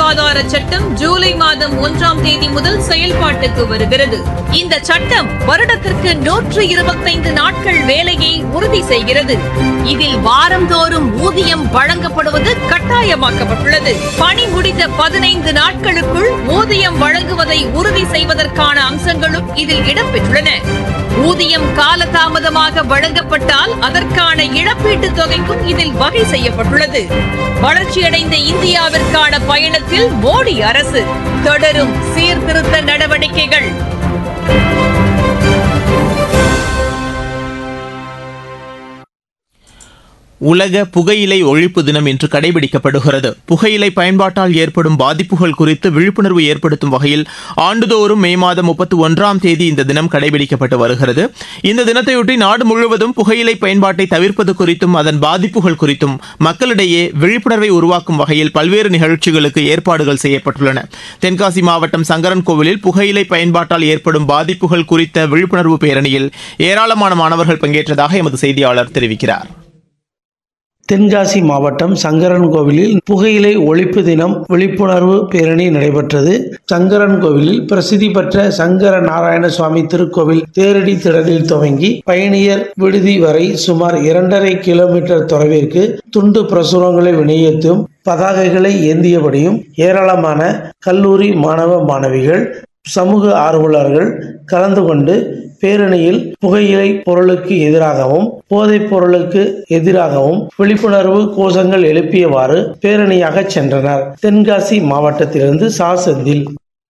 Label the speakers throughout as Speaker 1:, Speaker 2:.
Speaker 1: வாழ்வாதார சட்டம் ஜூலை மாதம் ஒன்றாம் தேதி முதல் செயல்பாட்டுக்கு வருகிறது இந்த சட்டம் வருடத்திற்கு நூற்று இருபத்தைந்து நாட்கள் வேலையை உறுதி செய்கிறது இதில் வாரந்தோறும் ஊதியம் வழங்கப்படுவது கட்டாயமாக்கப்பட்டுள்ளது பணி முடிந்த பதினைந்து நாட்களுக்குள் ஊதியம் வழங்குவதை உறுதி செய்வதற்கான அம்சங்களும் இதில் இடம்பெற்றுள்ளன ஊதியம் காலதாமதமாக வழங்கப்பட்டால் அதற்கான இழப்பீட்டுத் தொகைக்கும் இதில் வகை செய்யப்பட்டுள்ளது வளர்ச்சியடைந்த இந்தியாவிற்கான பயணத்தில் மோடி அரசு தொடரும் சீர்திருத்த நடவடிக்கைகள்
Speaker 2: உலக புகையிலை ஒழிப்பு தினம் இன்று கடைபிடிக்கப்படுகிறது புகையிலை பயன்பாட்டால் ஏற்படும் பாதிப்புகள் குறித்து விழிப்புணர்வு ஏற்படுத்தும் வகையில் ஆண்டுதோறும் மே மாதம் முப்பத்தி ஒன்றாம் தேதி இந்த தினம் கடைபிடிக்கப்பட்டு வருகிறது இந்த தினத்தையொட்டி நாடு முழுவதும் புகையிலை பயன்பாட்டை தவிர்ப்பது குறித்தும் அதன் பாதிப்புகள் குறித்தும் மக்களிடையே விழிப்புணர்வை உருவாக்கும் வகையில் பல்வேறு நிகழ்ச்சிகளுக்கு ஏற்பாடுகள் செய்யப்பட்டுள்ளன தென்காசி மாவட்டம் சங்கரன் கோவிலில் புகையிலை பயன்பாட்டால் ஏற்படும் பாதிப்புகள் குறித்த விழிப்புணர்வு பேரணியில் ஏராளமான மாணவர்கள் பங்கேற்றதாக எமது செய்தியாளர் தெரிவிக்கிறார்
Speaker 3: தென்காசி மாவட்டம் சங்கரன் கோவிலில் புகையிலை ஒழிப்பு தினம் விழிப்புணர்வு பேரணி நடைபெற்றது சங்கரன் கோவிலில் பிரசித்தி பெற்ற சங்கர நாராயண சுவாமி திருக்கோவில் தேரடி திடலில் துவங்கி பயணியர் விடுதி வரை சுமார் இரண்டரை கிலோமீட்டர் தொலைவிற்கு துண்டு பிரசுரங்களை விநியோகித்தும் பதாகைகளை ஏந்தியபடியும் ஏராளமான கல்லூரி மாணவ மாணவிகள் சமூக ஆர்வலர்கள் கலந்து கொண்டு பேரணியில் புகையிலை பொருளுக்கு எதிராகவும் போதைப் பொருளுக்கு எதிராகவும் விழிப்புணர்வு கோஷங்கள் எழுப்பியவாறு பேரணியாக சென்றனர் தென்காசி மாவட்டத்திலிருந்து சா செந்தில்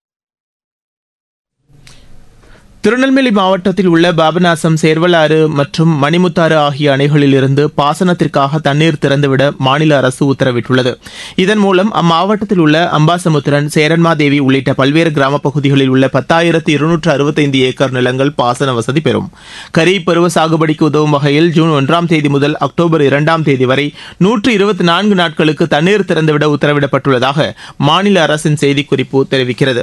Speaker 2: திருநெல்வேலி மாவட்டத்தில் உள்ள பாபநாசம் சேர்வலாறு மற்றும் மணிமுத்தாறு ஆகிய அணைகளில் இருந்து பாசனத்திற்காக தண்ணீர் திறந்துவிட மாநில அரசு உத்தரவிட்டுள்ளது இதன் மூலம் அம்மாவட்டத்தில் உள்ள அம்பாசமுத்திரன் சேரன்மாதேவி உள்ளிட்ட பல்வேறு கிராமப் பகுதிகளில் உள்ள பத்தாயிரத்து இருநூற்று அறுபத்தைந்து ஏக்கர் நிலங்கள் பாசன வசதி பெறும் கரீப் பருவ சாகுபடிக்கு உதவும் வகையில் ஜூன் ஒன்றாம் தேதி முதல் அக்டோபர் இரண்டாம் தேதி வரை நூற்று இருபத்தி நான்கு நாட்களுக்கு தண்ணீர் திறந்துவிட உத்தரவிடப்பட்டுள்ளதாக மாநில அரசின் செய்திக்குறிப்பு தெரிவிக்கிறது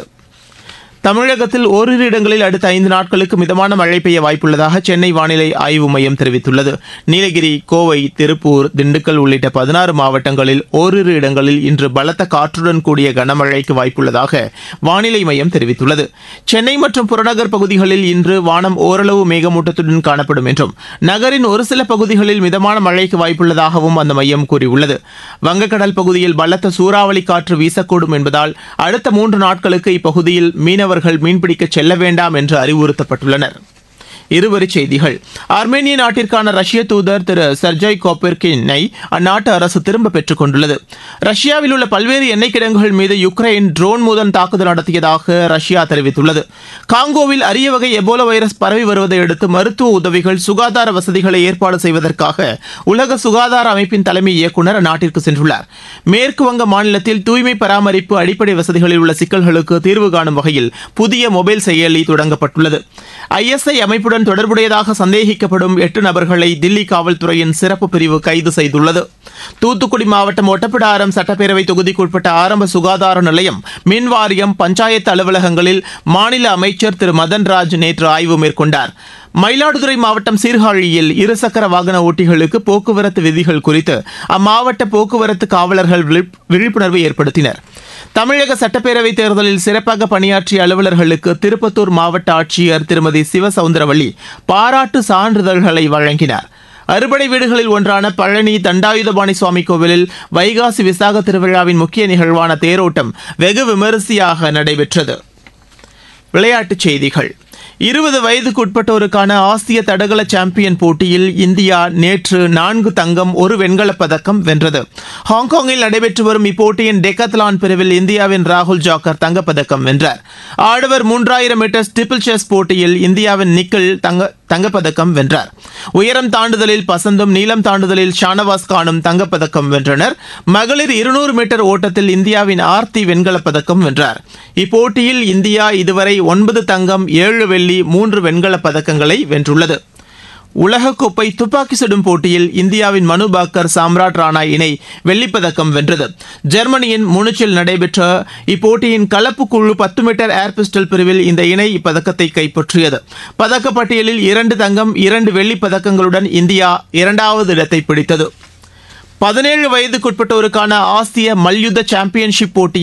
Speaker 2: தமிழகத்தில் ஓரிரு இடங்களில் அடுத்த ஐந்து நாட்களுக்கு மிதமான மழை பெய்ய வாய்ப்புள்ளதாக சென்னை வானிலை ஆய்வு மையம் தெரிவித்துள்ளது நீலகிரி கோவை திருப்பூர் திண்டுக்கல் உள்ளிட்ட பதினாறு மாவட்டங்களில் ஓரிரு இடங்களில் இன்று பலத்த காற்றுடன் கூடிய கனமழைக்கு வாய்ப்புள்ளதாக வானிலை மையம் தெரிவித்துள்ளது சென்னை மற்றும் புறநகர் பகுதிகளில் இன்று வானம் ஓரளவு மேகமூட்டத்துடன் காணப்படும் என்றும் நகரின் ஒரு சில பகுதிகளில் மிதமான மழைக்கு வாய்ப்புள்ளதாகவும் அந்த மையம் கூறியுள்ளது வங்கக்கடல் பகுதியில் பலத்த சூறாவளி காற்று வீசக்கூடும் என்பதால் அடுத்த மூன்று நாட்களுக்கு இப்பகுதியில் மீனவர் மீனவர்கள் மீன்பிடிக்க செல்ல வேண்டாம் என்று அறிவுறுத்தப்பட்டுள்ளனர் இருவரிச் செய்திகள் ஆர்மேனிய நாட்டிற்கான ரஷ்ய தூதர் திரு சர்ஜாய் கோப்பெர்கினை அந்நாட்டு அரசு திரும்ப பெற்றுக் கொண்டுள்ளது ரஷ்யாவில் உள்ள பல்வேறு எண்ணெய் கிடங்குகள் மீது யுக்ரைன் ட்ரோன் மூலம் தாக்குதல் நடத்தியதாக ரஷ்யா தெரிவித்துள்ளது காங்கோவில் அரிய வகை எபோலா வைரஸ் பரவி வருவதை அடுத்து மருத்துவ உதவிகள் சுகாதார வசதிகளை ஏற்பாடு செய்வதற்காக உலக சுகாதார அமைப்பின் தலைமை இயக்குநர் அந்நாட்டிற்கு சென்றுள்ளார் மேற்கு வங்க மாநிலத்தில் தூய்மை பராமரிப்பு அடிப்படை வசதிகளில் உள்ள சிக்கல்களுக்கு தீர்வு காணும் வகையில் புதிய மொபைல் செயலி தொடங்கப்பட்டுள்ளது ஐஎஸ்ஐ அமைப்புடன் அமைப்புடன் தொடர்புடையதாக சந்தேகிக்கப்படும் எட்டு நபர்களை தில்லி காவல்துறையின் சிறப்பு பிரிவு கைது செய்துள்ளது தூத்துக்குடி மாவட்டம் ஒட்டப்பிடாரம் சட்டப்பேரவை தொகுதிக்குட்பட்ட ஆரம்ப சுகாதார நிலையம் மின் வாரியம் பஞ்சாயத்து அலுவலகங்களில் மாநில அமைச்சர் திரு மதன்ராஜ் நேற்று ஆய்வு மேற்கொண்டார் மயிலாடுதுறை மாவட்டம் சீர்காழியில் இருசக்கர வாகன ஓட்டிகளுக்கு போக்குவரத்து விதிகள் குறித்து அம்மாவட்ட போக்குவரத்து காவலர்கள் விழிப்புணர்வு ஏற்படுத்தினர் தமிழக சட்டப்பேரவை தேர்தலில் சிறப்பாக பணியாற்றிய அலுவலர்களுக்கு திருப்பத்தூர் மாவட்ட ஆட்சியர் திருமதி சிவசவுந்தரவள்ளி பாராட்டு சான்றிதழ்களை வழங்கினார் அறுபடை வீடுகளில் ஒன்றான பழனி தண்டாயுதபாணி சுவாமி கோவிலில் வைகாசி விசாக திருவிழாவின் முக்கிய நிகழ்வான தேரோட்டம் வெகு விமரிசையாக நடைபெற்றது விளையாட்டுச் செய்திகள் இருபது வயதுக்குட்பட்டோருக்கான ஆசிய தடகள சாம்பியன் போட்டியில் இந்தியா நேற்று நான்கு தங்கம் ஒரு வெண்கலப் பதக்கம் வென்றது ஹாங்காங்கில் நடைபெற்று வரும் இப்போட்டியின் டெக்கத்லான் பிரிவில் இந்தியாவின் ராகுல் ஜாக்கர் தங்கப்பதக்கம் வென்றார் ஆடவர் மூன்றாயிரம் மீட்டர் ஸ்டிப்பிள் செஸ் போட்டியில் இந்தியாவின் நிக்கில் தங்க தங்கப்பதக்கம் வென்றார் உயரம் தாண்டுதலில் பசந்தும் நீளம் தாண்டுதலில் ஷானவாஸ் கானும் தங்கப்பதக்கம் வென்றனர் மகளிர் இருநூறு மீட்டர் ஓட்டத்தில் இந்தியாவின் ஆர்த்தி வெண்கலப் பதக்கம் வென்றார் இப்போட்டியில் இந்தியா இதுவரை ஒன்பது தங்கம் ஏழு வெள்ளி மூன்று வெண்கலப் பதக்கங்களை வென்றுள்ளது உலகக்கோப்பை துப்பாக்கி சுடும் போட்டியில் இந்தியாவின் மனு பாக்கர் சாம்ராட் ராணா இணை வெள்ளிப்பதக்கம் வென்றது ஜெர்மனியின் முனிச்சில் நடைபெற்ற இப்போட்டியின் கலப்பு குழு பத்து மீட்டர் ஏர் பிஸ்டல் பிரிவில் இந்த இணை இப்பதக்கத்தை கைப்பற்றியது பதக்கப்பட்டியலில் இரண்டு தங்கம் இரண்டு வெள்ளிப் பதக்கங்களுடன் இந்தியா இரண்டாவது இடத்தை பிடித்தது பதினேழு வயதுக்குட்பட்டோருக்கான ஆசிய மல்யுத்த சாம்பியன்ஷிப் போட்டி